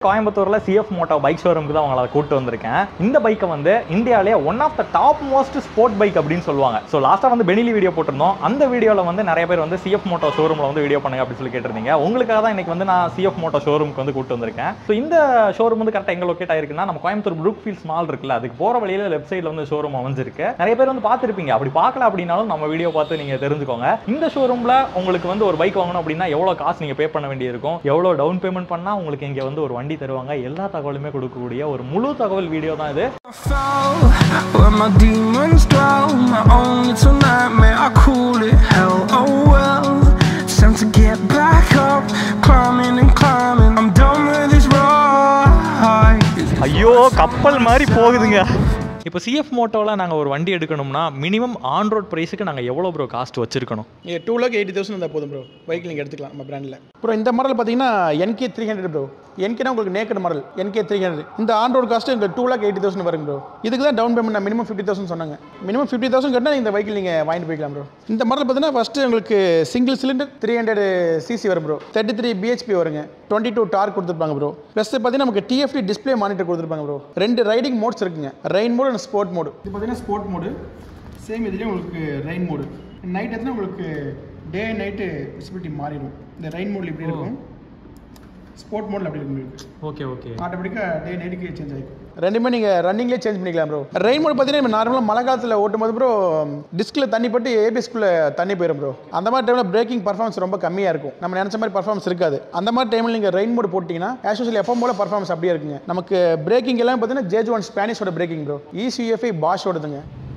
கோயம்புத்தூர்ல CF Moto bike ஷோரூமுக்கு தான் உங்களை கூட்டு வந்திருக்கேன் இந்த பைக்கை வந்து இந்தியாவிலே one of the top most sport bike அப்படின்னு சொல்லுவாங்க ஸோ லாஸ்ட்டாக வந்து பெனிலி வீடியோ போட்டிருந்தோம் அந்த வீடியோவில் வந்து நிறைய பேர் வந்து சிஎஃப் மோட்டோ ஷோரூமில் வந்து வீடியோ பண்ணுங்க அப்படின்னு சொல்லி கேட்டிருந்தீங்க உங்களுக்காக தான் இன்னைக்கு வந்து நான் சிஎஃப் மோட்டோ ஷோரூமுக்கு வந்து கூட்டு வந்திருக்கேன் ஸோ இந்த ஷோரூம் வந்து கரெக்டாக எங்க லொக்கேட் ஆயிருக்குன்னா நம்ம கோயம்புத்தூர் ப்ரூக் ஃபீல்ஸ் மால் இருக்குல்ல அதுக்கு போகிற வழியில லெஃப்ட் சைடில் வந்து ஷோரூம் அமைஞ்சிருக்கு நிறைய பேர் வந்து பார்த்துருப்பீங்க அப்படி பார்க்கல அப்படின்னாலும் நம்ம வீடியோ பார்த்து நீங்க தெரிஞ்சுக்கோங்க இந்த ஷோரூமில் உங்களுக்கு வந்து ஒரு பைக் வாங்கணும் அப்படின்னா எவ்வளோ காசு நீங்கள் பே பண்ண வேண்டியிருக்கும் எவ்வளோ டவுன் பேமெண்ட் பண்ணால் உங்களுக்கு இங்கே வந்து ஒரு வண்டி தருவாங்க எல்லா தகவலுமே கொடுக்கக்கூடிய ஒரு முழு தகவல் வீடியோ தான் இது I fell where my demons dwell. My own little nightmare, I call it hell. Oh well, it's time to get back up, climbing and climbing. I'm done with this ride. ஐயோ கப்பல் மாதிரி போகுதுங்க இப்போ CF மோட்டோவில் நாங்கள் ஒரு வண்டி எடுக்கணும்னா minimum on road ப்ரைஸுக்கு நாங்கள் எவ்வளோ ப்ரோ காஸ்ட் வச்சிருக்கணும் நீங்கள் டூ லேக் எயிட்டி தௌசண்ட் இருந்தால் போதும் ப்ரோ பைக் நீங்கள் எடுத்துக்கலாம் நம்ம பிராண்டில் ப்ரோ இந்த மாடல் பார்த்தீங்கன்னா என்கே த்ரீ ஹண்ட்ரட் ப்ரோ என்கேனா உங்களுக்கு naked model NK three hundred இந்த ஆன் ரோட் காஸ்ட்டு உங்களுக்கு டூ லேக் எயிட்டி தௌசண்ட் வருங்க ப்ரோ இதுக்கு தான் down payment minimum fifty thousand சொன்னாங்க மினிமம் ஃபிஃப்டி தௌசண்ட் கட்டினா இந்த பைக்கில் நீங்கள் வாங்கிட்டு போய்க்கலாம் ப்ரோ இந்த மாடல் பார்த்தீங்கன்னா ஃபஸ்ட்டு உங்களுக்கு single cylinder three hundred CC வரும் ப்ரோ தேர்ட்டி த்ரீ பிஹெச்பி வருங்க டுவெண்ட்டி டூ டார் கொடுத்துருப்பாங்க ப்ரோ ப்ளஸ் பார்த்தீங்கன்னா நமக்கு டிஎஃப்டி டிஸ்ப்ளே மானிட்டர் கொடுத்துருப்பாங்க ப்ரோ ரெண்டு ரைடிங் மோட்ஸ் இருக்குங்க rain mode and sport mode இது பார்த்தீங்கன்னா ஸ்போர்ட் மோடு சேம் இதுலேயும் உங்களுக்கு ரெயின் மோடு நைட் எத்தனை உங்களுக்கு டே அண்ட் நைட்டு விசிபிலிட்டி மாறிடும் இந்த ரெயின் மோடில் இப்படி இருக்கும் ஸ்போர்ட் மோடில் அப்படி இருக்கும் உங்களுக்கு ஓகே ஓகே ஆட்டோமேட்டிக்காக டே நைட்டுக்கு சேஞ்ச் ஆகிக்கும் ரெண்டுமே நீங்கள் ரன்னிங்லேயே சேஞ்ச் பண்ணிக்கலாம் ப்ரோ ரெயின் மோட் பார்த்தீங்கன்னா நம்ம நார்மலாக மழை காலத்தில் ஓட்டும் போது ப்ரோ டிஸ்கில் தண்ணி பட்டு ஏபிஎஸ்குள்ளே தண்ணி போயிடும் ப்ரோ அந்த மாதிரி டைமில் பிரேக்கிங் பர்ஃபார்மன்ஸ் ரொம்ப கம்மியாக இருக்கும் நம்ம நினச்ச மாதிரி பர்ஃபார்மன்ஸ் இருக்காது அந்த மாதிரி டைமில் நீங்கள் ரெயின் மோட் போட்டிங்கன்னா ஆஸ் எப்போ போல பர்ஃபார்மன்ஸ் அப்படியே இருக்குங்க நமக்கு பிரேக்கிங் எல்லாம் பார்த்தீங்கன்னா ஜேஜ் ஒன் ஸ்பானிஷோட பிரேக்கிங் ப்ரோ இசிஎஃப்ஐ பாஷோடதுங்க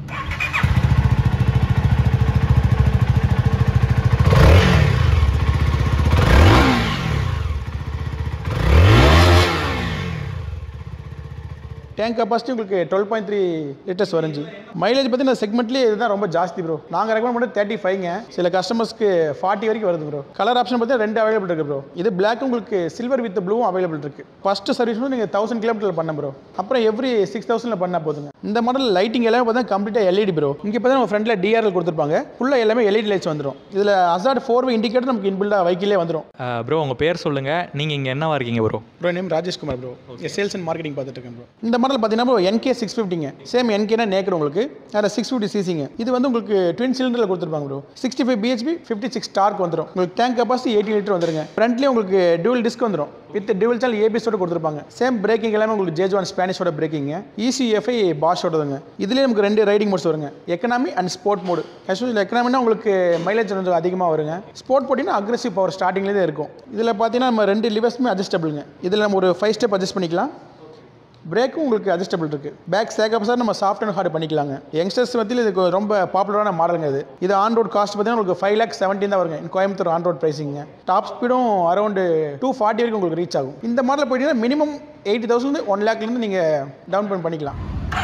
டேங்க் கப்பாசிட்டி உங்களுக்கு டுவெல் பாயிண்ட் த்ரீ லிட்டர்ஸ் வருஞ்சு மைலேஜ் பார்த்தீங்கன்னா செக்மெண்ட்லேயே இதுதான் ரொம்ப ஜாஸ்தி ப்ரோ நாங்கள் ரெக்கமெண்ட் பண்ணி தேர்ட்டி ஃபைவ்ங்க சில கஸ்டமர்ஸ்க்கு ஃபார்ட்டி வரைக்கும் வருது ப்ரோ கலர் ஆப்ஷன் பார்த்தீங்கன்னா ரெண்டு அவைலபிள் இருக்கு ப்ரோ இது பிளாக் உங்களுக்கு சில்வர் வித் ப்ளூவும் அவைலபிள் இருக்கு ஃபர்ஸ்ட் சர்வீஸ் வந்து நீங்கள் தௌசண்ட் கிலோமீட்டர் பண்ண ப்ரோ அப்புறம் எவ்ரி சிக்ஸ் தௌசண்ட்ல பண்ணால் போதுங்க இந்த மாடல் லைட்டிங் எல்லாமே பார்த்தா கம்ப்ளீட்டாக எல்இடி ப்ரோ இங்கே பார்த்தா நம்ம ஃப்ரண்ட்டில் டிஆர்எல் கொடுத்துருப்பாங்க ஃபுல்லாக எல்லாமே எல்இடி லைட்ஸ் வந்துடும் இதில் அசாட் ஃபோர் வே இண்டிகேட்டர் நமக்கு இன்பில்டாக வைக்கிலே வந்துடும் ப்ரோ உங்கள் பேர் சொல்லுங்கள் நீங்கள் இங்கே என்னவா இருக்கீங்க bro bro name Rajeshkumar bro sales and marketing பார்த்துட்டு இருக்கேன் ப்ரோ இந்த மாடல் பார்த்தீங்கன்னா ப்ரோ என்கே சிக்ஸ் ஃபிஃப்டிங்க சேம் என்கேனா நேக்கர் உங்களுக்கு அதில் சிக்ஸ் ஃபிஃப்டி சிசிங்க இது வந்து உங்களுக்கு ட்வின் சிலிண்டரில் கொடுத்துருப்பாங்க bro sixty five BHP fifty six torque வந்துடும் உங்களுக்கு டேங்க் கப்பாசிட்டி எயிட்டி லிட்டர் வந்துருங்க ஃப்ரண்ட்லேயே உங்களுக்கு டியூல் டிஸ்க் வந்துடும் வித் டியூல் சால் ஏபிஎஸோட கொடுத்துருப்பாங்க சேம் பிரேக்கிங் எல்லாமே உங்களுக்கு ஜேஜ் ஒன் ஸ்பானிஷோட பிரேக்கிங்க இசிஎஃப்ஐ பாஷோடதுங்க இதுலேயே நமக்கு ரெண்டு ரைடிங் மோட்ஸ் வருங்க economy and sport mode actually எக்கனாமினா உங்களுக்கு மைலேஜ் கொஞ்சம் அதிகமாக வருங்க ஸ்போர்ட் போட்டிங்கன்னா அக்ரெசிவ் பவர் ஸ்டார்டிங்லேயே தான் இருக்கும் இதில் பார்த்தீங்கன்னா நம்ம ரெண்டு லிவர்ஸுமே அட்ஜஸ்டபிளுங்க இதில் நம்ம ஒரு ஃபைவ் ஸ்டெப் அட்ஜஸ்ட் பண்ணிக்கலாம் பிரேக்கும் உங்களுக்கு அட்ஜஸ்டபிள் இருக்கு பேக் சேக்கப் சார் நம்ம சாஃப்ட் அண்ட் ஹார்ட் பண்ணிக்கலாங்க யங்ஸ்டர்ஸ் மத்தியில் இதுக்கு ரொம்ப பாப்புலரான மாடலுங்க இது இது ஆன் ரோட் காஸ்ட் பார்த்தீங்கன்னா உங்களுக்கு ஃபைவ் லேக் செவன்டீன் தான் வருங்க in கோயம்புத்தூர் ஆன் ரோட் ப்ரைஸிங்க டாப் ஸ்பீடும் அரௌண்ட் டூ ஃபார்ட்டி வரைக்கும் உங்களுக்கு ரீச் ஆகும் இந்த மாடல் போயிட்டீங்கன்னா மினிமம் எயிட்டி தௌசண்ட் ஒன் லேக்லேருந்து நீங்கள் டவுன் பேமெண்ட் பண்ணிக்கலாம்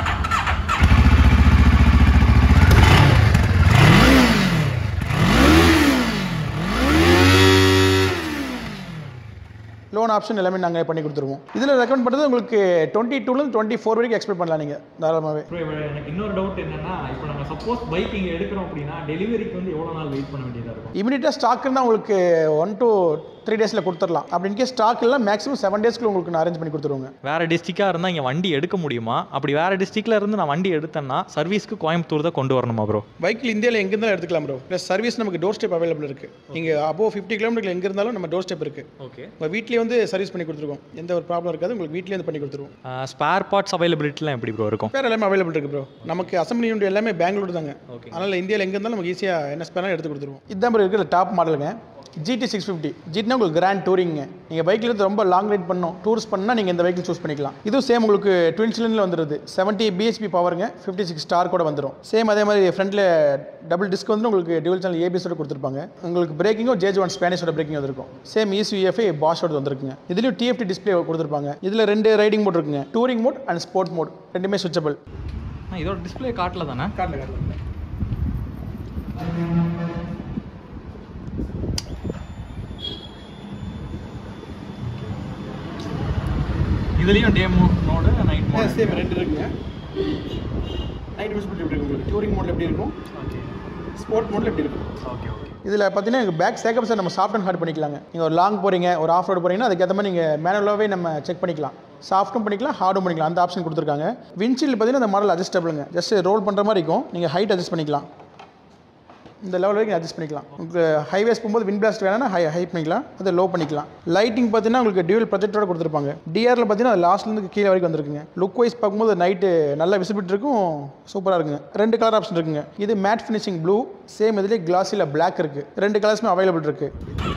லோன் ஆப்ஷன் எல்லாமே நாங்கள் பண்ணி கொடுத்துருவோம் இதில் ரெக்கமெண்ட் பண்ணுறது உங்களுக்கு டுவெண்ட்டி டூலேருந்து டுவெண்ட்டி ஃபோர் வரைக்கும் எக்ஸ்பெக்ட் பண்ணலாம் நீங்கள் தாராளமாகவே ப்ரோ எனக்கு இன்னொரு டவுட் என்னன்னா இப்போ நாங்கள் சப்போஸ் பைக் இங்கே எடுக்கிறோம் அப்படின்னா டெலிவரிக்கு வந்து எவ்வளோ நாள் வெயிட் பண்ண வேண்டியதாக இருக்கும் இமீடியட்டாக ஸ்டாக் இருந்தால் உங்களுக்கு ஒன் to த்ரீ டேஸில் கொடுத்துடலாம் அப்படி இன்கேஸ் ஸ்டாக் இல்லை மேக்ஸிமம் செவன் டேஸ்க்குள்ள உங்களுக்கு நான் அரேஞ்ச் பண்ணி கொடுத்துருவோங்க வேறு டிஸ்ட்ரிக்டாக இருந்தால் இங்கே வண்டி எடுக்க முடியுமா அப்படி வேறு டிஸ்ட்ரிக்டில் இருந்து நான் வண்டி எடுத்தேன்னா சர்வீஸ்க்கு கோயம்புத்தூர் தான் கொண்டு வரணுமா ப்ரோ பைக்கில் இந்தியாவில் எங்கே இருந்தாலும் எடுத்துக்கலாம் ப்ரோ ப்ளஸ் சர்வீஸ் நமக்கு டோர் ஸ்டெப் அவைலபிள் இருக்குது நீங்கள் அபோவ் ஃபிஃப்டி கிலோமீட்டர் எங்கே இருந்தாலும் நம்ம டோர் ஸ்டெப் இருக்குது ஓகே உங்கள் வீட்லேயே வந்து சர்வீஸ் பண்ணி கொடுத்துருக்கோம் எந்த ஒரு ப்ராப்ளம் இருக்காது உங்களுக்கு வீட்லேயே வந்து பண்ணி கொடுத்துருவோம் ஸ்பேர் பார்ட்ஸ் அவைலபிலிட்டிலாம் எப்படி ப்ரோ இருக்கும் பேர் எல்லாமே அவைலபிள் இருக்குது ப்ரோ நமக்கு அசம்பிளி யூனிட் எல்லாமே பெங்களூர் தாங்க Okay. அதனால் இந்தியாவில் எங்கே இருந்தாலும் நமக்கு ஈஸியாக என்ன ஸ்பேனாக எடுத்து கொடுத்துருவோம் இதுதான் ப்ரோ இருக்கிற டாப் மாடலுங்க ஜிடி சிக்ஸ் ஃபிஃப்டி ஜிட்னா உங்களுக்கு கிராண்ட் டூரிங்க நீங்கள் பைக்கில் இருந்து ரொம்ப லாங் ரைட் பண்ணணும் டூர்ஸ் பண்ணால் நீங்கள் இந்த வெஹிக்கிள் சூஸ் பண்ணிக்கலாம் இதுவும் சேம் உங்களுக்கு ட்வின் சிலிண்டரில் வந்துருது செவன்ட்டி பிஹெச்பி பவருங்க ஃபிஃப்டி சிக்ஸ் ஸ்டார் கூட வந்துடும் சேம் அதே மாதிரி ஃப்ரண்ட்டில் டபுள் டிஸ்க் வந்து உங்களுக்கு டியூல் சேனல் ஏபிஎஸோட கொடுத்துருப்பாங்க உங்களுக்கு பிரேக்கிங்கும் ஜேஜ் ஒன் ஸ்பானிஷோட பிரேக்கிங் வந்திருக்கும் சேம் இசிஎஃப்ஐ பாஷோட வந்திருக்குங்க இதுலேயும் டிஎஃப்டி டிஸ்பிளே கொடுத்துருப்பாங்க இதில் ரெண்டு ரைடிங் மோட் இருக்குங்க touring mode and sport mode ரெண்டுமே சுவிச்சபிள் இதோட டிஸ்பிளே காட்டில் தானே காட்டில் காட்டில் இதுலேயும் day mode night mode same ரெண்டு இருக்குங்க நைட் விசிபிலிட்டி எப்படி இருக்கும் உங்களுக்கு டூரிங் மோட்ல எப்படி இருக்கும் ஓகே ஸ்போர்ட் மோட்ல எப்படி இருக்கும் ஓகே ஓகே இதில் பார்த்தீங்கன்னா பேக் சேக்கப் சார் நம்ம சாஃப்ட் அண்ட் ஹார்ட் பண்ணிக்கலாங்க நீங்கள் ஒரு லாங் போகிறீங்க ஒரு ஆஃப் ரோடு போகிறீங்கன்னா அதுக்கேற்ற மாதிரி நீங்கள் மேனுவலாகவே நம்ம செக் பண்ணிக்கலாம் சாஃப்ட்டும் பண்ணிக்கலாம் ஹார்டும் பண்ணிக்கலாம் அந்த ஆப்ஷன் கொடுத்துருக்காங்க விண்ட்ஷீல்டு பார்த்தீங்கன்னா இந்த மாடல் அட்ஜஸ்டபிளுங்க ஜஸ்ட் ரோல் பண்ணுற மாதிரி இருக்கும் நீங்கள் ஹைட் அட்ஜஸ்ட் பண்ணிக்கலாம் இந்த லெவல் வரைக்கும் அட்ஜஸ்ட் பண்ணிக்கலாம் உங்களுக்கு ஹைவேஸ் போகும்போது விண்ட் பிளாஸ்ட் வேணா ஹை ஹை பண்ணிக்கலாம் அதை லோ பண்ணிக்கலாம் லைட்டிங் பார்த்தீங்கன்னா உங்களுக்கு டியூல் ப்ரொஜெக்டரோட கொடுத்துருப்பாங்க டிஆரில் பார்த்தீங்கன்னா அது லாஸ்ட்லேருந்து கீழே வரைக்கும் வந்திருக்குங்க லுக் வைஸ் பார்க்கும்போது நைட்டு நல்ல விசிபிலிட்டி இருக்கும் சூப்பராக இருக்குங்க ரெண்டு கலர் ஆப்ஷன் இருக்குங்க இது மேட் ஃபினிஷிங் ப்ளூ சேம் இதுலேயே கிளாஸில் பிளாக் இருக்குது ரெண்டு கலர்ஸுமே அவைலபிள் இருக்குது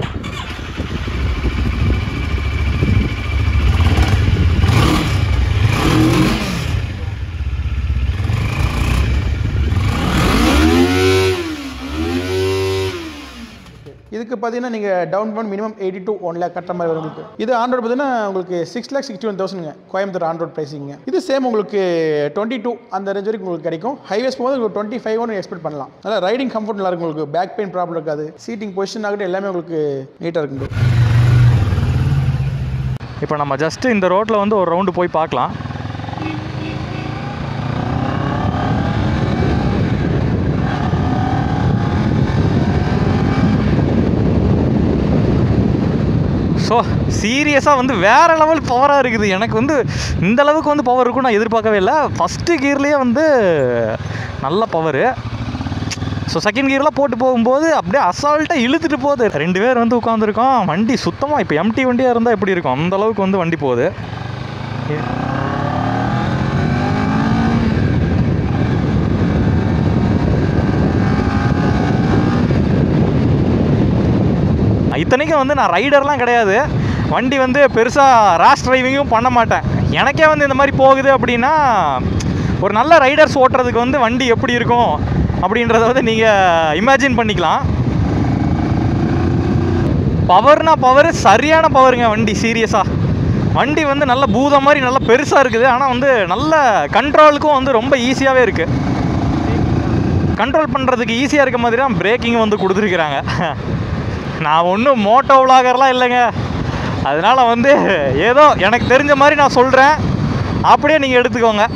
இதுக்கு பார்த்தீங்கன்னா நீங்கள் down payment minimum eighty to one lakh கட்டுற மாதிரி வரும் உங்களுக்கு இது ஆண்ட்ராய்டு பார்த்தீங்கன்னா உங்களுக்கு சிக்ஸ் லேக் சிக்ஸ்டி ஒன் தௌசண்ட்ங்க கோயம்புத்தூர் ஆண்ட்ராய்டு ப்ரைஸிங்க இது சேம் உங்களுக்கு டுவெண்ட்டி டூ அந்த ரேஞ்ச் வரைக்கும் உங்களுக்கு கிடைக்கும் ஹைவேஸ் போகும்போது உங்களுக்கு டுவெண்ட்டி ஃபைவ் ஒன்று எக்ஸ்பெக்ட் பண்ணலாம் நல்லா ரைடிங் கம்ஃபர்ட் நல்லா இருக்கும் உங்களுக்கு பேக் பெயின் ப்ராப்ளம் இருக்காது சீட்டிங் பொசிஷன் ஆகட்டும் எல்லாமே உங்களுக்கு நீட்டாக இருக்குங்க இப்போ நம்ம ஜஸ்ட் இந்த ரோட்டில் வந்து ஒரு ரவுண்டு போய் பார்க்கலாம் ஸோ சீரியஸாக வந்து வேறு லெவல் பவராக இருக்குது எனக்கு வந்து இந்த அளவுக்கு வந்து பவர் இருக்கும் நான் எதிர்பார்க்கவே இல்லை ஃபஸ்ட்டு கியர்லேயே வந்து நல்ல பவரு ஸோ செகண்ட் கியர்லாம் போட்டு போகும்போது அப்படியே அசால்ட்டாக இழுத்துட்டு போகுது ரெண்டு பேர் வந்து உட்காந்துருக்கோம் வண்டி சுத்தமாக இப்போ எம்டி வண்டியாக இருந்தால் எப்படி இருக்கும் அந்த அளவுக்கு வந்து வண்டி போகுது இத்தனைக்கும் வந்து நான் ரைடர்லாம் கிடையாது வண்டி வந்து பெருசாக ரேஷ் டிரைவிங்கும் பண்ண மாட்டேன் எனக்கே வந்து இந்த மாதிரி போகுது அப்படின்னா ஒரு நல்ல ரைடர்ஸ் ஓட்டுறதுக்கு வந்து வண்டி எப்படி இருக்கும் அப்படின்றத வந்து நீங்கள் இமேஜின் பண்ணிக்கலாம் பவர்னா பவர் சரியான பவருங்க வண்டி சீரியஸாக வண்டி வந்து நல்ல பூதம் மாதிரி நல்லா பெருசாக இருக்குது ஆனால் வந்து நல்ல கண்ட்ரோலுக்கும் வந்து ரொம்ப ஈஸியாகவே இருக்குது கண்ட்ரோல் பண்ணுறதுக்கு ஈஸியாக இருக்க மாதிரி தான் பிரேக்கிங் வந்து கொடுத்துருக்குறாங்க நான் ஒன்றும் மோட்டோ விலாகர்லாம் இல்லைங்க அதனால் வந்து ஏதோ எனக்கு தெரிஞ்ச மாதிரி நான் சொல்கிறேன் அப்படியே நீங்கள் எடுத்துக்கோங்க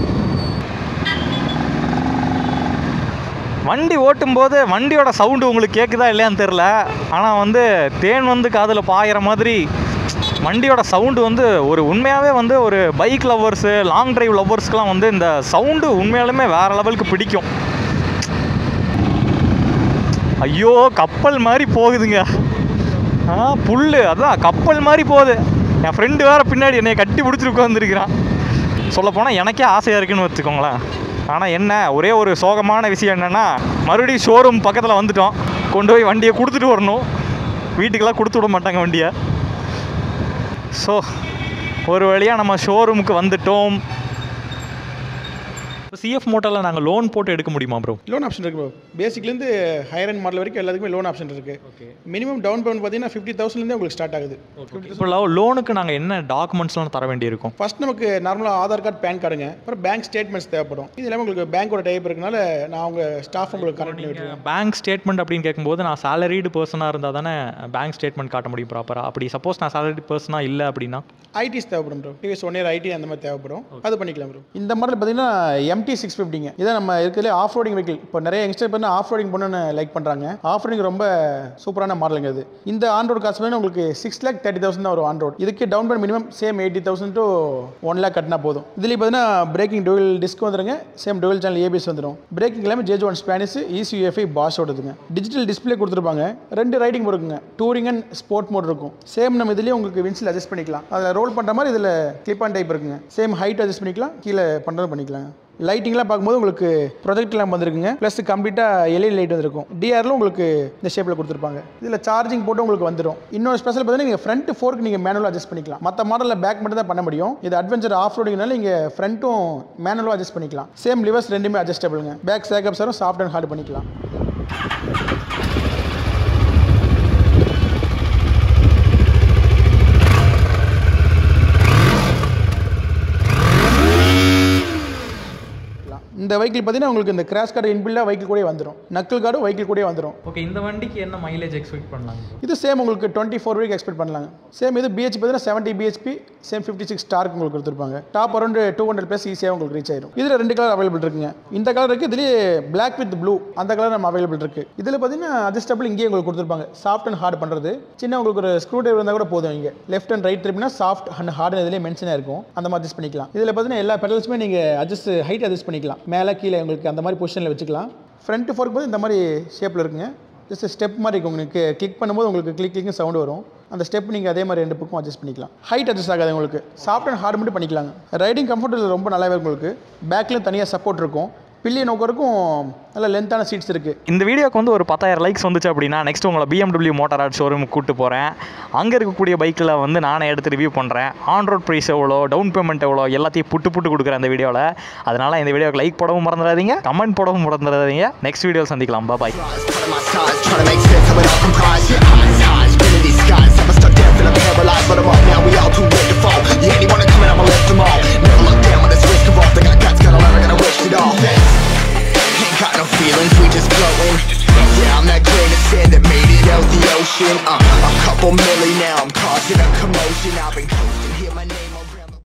வண்டி ஓட்டும்போது வண்டியோட சவுண்டு உங்களுக்கு கேட்குதா இல்லையான்னு தெரில ஆனால் வந்து தேன் வந்து காதில் பாயிற மாதிரி வண்டியோட சவுண்டு வந்து ஒரு உண்மையாகவே வந்து ஒரு பைக் லவ்வர்ஸு லாங் டிரைவ் லவ்வர்ஸ்க்கெலாம் வந்து இந்த சவுண்டு உண்மையாலுமே வேறு லெவலுக்கு பிடிக்கும் ஐயோ கப்பல் மாதிரி போகுதுங்க ஆ புல் அதான் கப்பல் மாதிரி போகுது என் ஃப்ரெண்டு வேறு பின்னாடி என்னை கட்டி பிடிச்சிட்டு உட்காந்துருக்கிறான் சொல்லப்போனால் எனக்கே ஆசையாக இருக்குன்னு வச்சுக்கோங்களேன் ஆனால் என்ன ஒரே ஒரு சோகமான விஷயம் என்னென்னா மறுபடியும் ஷோரூம் பக்கத்தில் வந்துட்டோம் கொண்டு போய் வண்டியை கொடுத்துட்டு வரணும் வீட்டுக்கெல்லாம் கொடுத்து விட மாட்டாங்க வண்டியை ஸோ ஒரு வழியாக நம்ம ஷோரூமுக்கு வந்துட்டோம் சிஎஃப் மோட்டரில் நாங்கள் லோன் போட்டு எடுக்க முடியுமா ப்ரோ லோன் ஆப்ஷன் இருக்கு ப்ரோ பேசிக்லேருந்து ஹையர் அண்ட் மாடல் வரைக்கும் எல்லாத்துக்குமே லோன் ஆப்ஷன் இருக்கு மினிமம் டவுன் பேமெண்ட் பார்த்தீங்கன்னா ஃபிஃப்டி தௌசண்ட்லேருந்தே உங்களுக்கு ஸ்டார்ட் ஆகுது இப்போ லோனுக்கு நாங்கள் என்ன டாக்குமெண்ட்ஸ்லாம் தர வேண்டியிருக்கும் ஃபர்ஸ்ட் நமக்கு நார்மலாக ஆதார் கார்டு பேன் கார்டுங்க அப்புறம் பேங்க் ஸ்டேட்மெண்ட்ஸ் தேவைப்படும் இது இல்லாமல் உங்களுக்கு பேங்க்கோட டைப் இருக்கனால நான் அவங்க ஸ்டாஃப் உங்களுக்கு கனெக்ட் பண்ணி விட்டுருவேன் பேங்க் ஸ்டேட்மெண்ட் அப்படின்னு கேட்கும்போது நான் சேலரிடு பர்சனாக இருந்தால் தானே பேங்க் ஸ்டேட்மெண்ட் காட்ட முடியும் ப்ராப்பராக அப்படி சப்போஸ் நான் சேலரிடு பர்சனாக இல்லை அப்படின்னா ஐடிஸ் தேவைப்படும் bro TVS one year ID அந்த மாதிரி தேவைப்படும் அது பண்ணிக்கலாம் ப்ரோ இந்த மாடல் பார்த்தீங்கன்னா எம்டி சிக்ஸ் ஃபிஃப்டிங்க இதான் நம்ம இருக்கிறதுலே ஆஃப் ரோடிங் வெஹிக்கிள் இப்போ நிறைய யங்ஸ்டர் பண்ண ஆஃப் ரோடிங் பண்ணணும்னு லைக் பண்ணுறாங்க ஆஃப் ரோடிங் ரொம்ப சூப்பரான மாடலுங்க இது இந்த ஆன் ரோட் காசு வேணும் உங்களுக்கு சிக்ஸ் லேக் தேர்ட்டி தௌசண்ட் தான் வரும் ஆன் ரோட் இதுக்கு down payment minimum same eighty thousand to one lakh கட்டினா போதும் இதுலேயே பார்த்தீங்கன்னா பிரேக்கிங் டூவல் டிஸ்க் வந்துருங்க சேம் டூவல் சேனல் ஏபிஎஸ் வந்துடும் பிரேக்கிங் எல்லாமே ஜேஜ் ஒன் ஸ்பானிஸ் இசியூஎஃப்ஐ பாஷ் ஓடுதுங்க டிஜிட்டல் டிஸ்பிளே கொடுத்துருப்பாங்க ரெண்டு ரைடிங் இருக்குங்க டூரிங் அண்ட் ஸ்போர்ட் மோட் இருக்கும் சேம் நம்ம இதுலேயே உங்களுக்கு வின்சில் அட்ஜஸ்ட் பண்ணிக்கலாம் அதில் ரோல் பண்ணுற மாதிரி இதில் கிளிப் ஆன் டைப் இருக்குங்க சேம் ஹைட் அட்ஜஸ்ட் பண்ணிக்கலாம் கீழே பண்ணுறது பண்ணிக்கலாம் லைட்டிங்லாம் பார்க்கும்போது உங்களுக்கு ப்ரொஜெக்ட் லேம்ப் வந்திருக்குங்க ப்ளஸ் கம்ப்ளீட்டாக எல்இடி லைட் வந்திருக்கும் டிஆரில் உங்களுக்கு இந்த ஷேப்பில் கொடுத்துருப்பாங்க இதில் சார்ஜிங் போட்டு உங்களுக்கு வந்துடும் இன்னொரு ஸ்பெஷல் பார்த்தீங்கன்னா நீங்கள் ஃப்ரண்ட் ஃபோர்க்கு நீங்கள் மேனுவலாக அட்ஜஸ்ட் பண்ணிக்கலாம் மற்ற மாடலில் பேக் மட்டும் தான் பண்ண முடியும் இது அட்வென்ச்சர் ஆஃப் ரோடிங்னால நீங்கள் ஃப்ரண்ட்டும் மேனுவலாக அட்ஜஸ்ட் பண்ணிக்கலாம் சேம் லிவர்ஸ் ரெண்டுமே அட்ஜஸ்டபிளுங்க பேக் சேக்கப் சாரும் சாஃப்ட் அண்ட் ஹார்ட் பண்ணிக்கலாம் இந்த வெஹிக்கிள் பார்த்தீங்கன்னா உங்களுக்கு இந்த கிராஷ் கார்டு இன்பில்டாக வெஹிக்கிள் கூட வந்துடும் நக்கல் கார்டும் வெஹிக்கிள் கூட வந்துடும் ஓகே இந்த வண்டிக்கு என்ன மைலேஜ் எக்ஸ்பெக்ட் பண்ணலாங்க இது சேம் உங்களுக்கு டுவெண்ட்டி ஃபோர் வரைக்கும் எக்ஸ்பெக்ட் பண்ணலாங்க சேம் இது பிஹெச் பார்த்தீங்கன்னா seventy BHP same fifty six torque உங்களுக்கு கொடுத்துருப்பாங்க top around two hundred plus ஈஸியாக உங்களுக்கு ரீச் ஆயிடும் இதில் ரெண்டு கலர் அவைலபிள் இருக்குங்க இந்த கலர் இருக்குது இதுலேயே பிளாக் வித் ப்ளூ அந்த கலர் நம்ம அவைலபிள் இருக்குது இதில் பார்த்தீங்கன்னா அட்ஜஸ்டபிள் இங்கேயே உங்களுக்கு கொடுத்துருப்பாங்க சாஃப்ட் அண்ட் ஹார்ட் பண்ணுறது சின்ன உங்களுக்கு ஒரு ஸ்க்ரூ டிரைவர் இருந்தால் கூட போதும் இங்கே லெஃப்ட் அண்ட் ரைட் திருப்பினா சாஃப்ட் அண்ட் ஹார்ட் இதிலே மென்ஷனாக இருக்கும் அந்த மாதிரி அட்ஜஸ்ட் பண்ணிக்கலாம் இதில் பார்த்தீங்கன்னா எல்லா பெடல்ஸுமே நீங்கள் அட்ஜஸ்ட் ஹைட் அட்ஜஸ்ட் பண்ணிக்கலாம் மேலே கீழே உங்களுக்கு அந்த மாதிரி பொசிஷனில் வச்சுக்கலாம் ஃப்ரண்ட் ஃபோர்க் போது இந்த மாதிரி ஷேப்பில் இருக்குங்க ஜஸ்ட் ஸ்டெப் மாதிரி இருக்கும் உங்களுக்கு கிளிக் பண்ணும்போது உங்களுக்கு கிளிக் கிளிக்னு சவுண்ட் வரும் அந்த ஸ்டெப் நீங்கள் அதே மாதிரி ரெண்டு பக்கம் அட்ஜஸ்ட் பண்ணிக்கலாம் ஹைட் அட்ஜஸ்ட் ஆகாது உங்களுக்கு சாஃப்ட் அண்ட் ஹார்ட் மட்டும் பண்ணிக்கலாங்க ரைடிங் கம்ஃபர்ட் இதில் ரொம்ப நல்லாவே இருக்கும் உங்களுக்கு பேக்லேயும் தனியாக சப்போர்ட் இருக்கும் பில்லியன் நோக்கருக்கும் நல்ல லென்த்தான சீட்ஸ் இருக்குது இந்த வீடியோக்கு வந்து ஒரு பத்தாயிரம் லைக்ஸ் வந்துச்சு அப்படின்னா நெக்ஸ்ட் உங்களை BMW மோட்டார் ஆர்ட் ஷோரூமுக்கு கூட்டு போகிறேன் அங்கே இருக்கக்கூடிய பைக்கில் வந்து நானே எடுத்து ரிவ்யூ பண்ணுறேன் ஆன் ரோட் ப்ரைஸ் எவ்வளோ டவுன் பேமெண்ட் எவ்வளோ எல்லாத்தையும் புட்டு புட்டு கொடுக்குறேன் அந்த வீடியோவில் அதனால் இந்த வீடியோக்கு லைக் போடவும் மறந்துடாதீங்க கமெண்ட் போடவும் மறந்துடாதீங்க நெக்ஸ்ட் வீடியோ சந்திக்கலாம் பாய் Put my sides, trying to make sense of it all comprised. Yeah, I'm tired, spinning these skies. I'm stuck down, feeling paralyzed, but I'm up now. We all too late to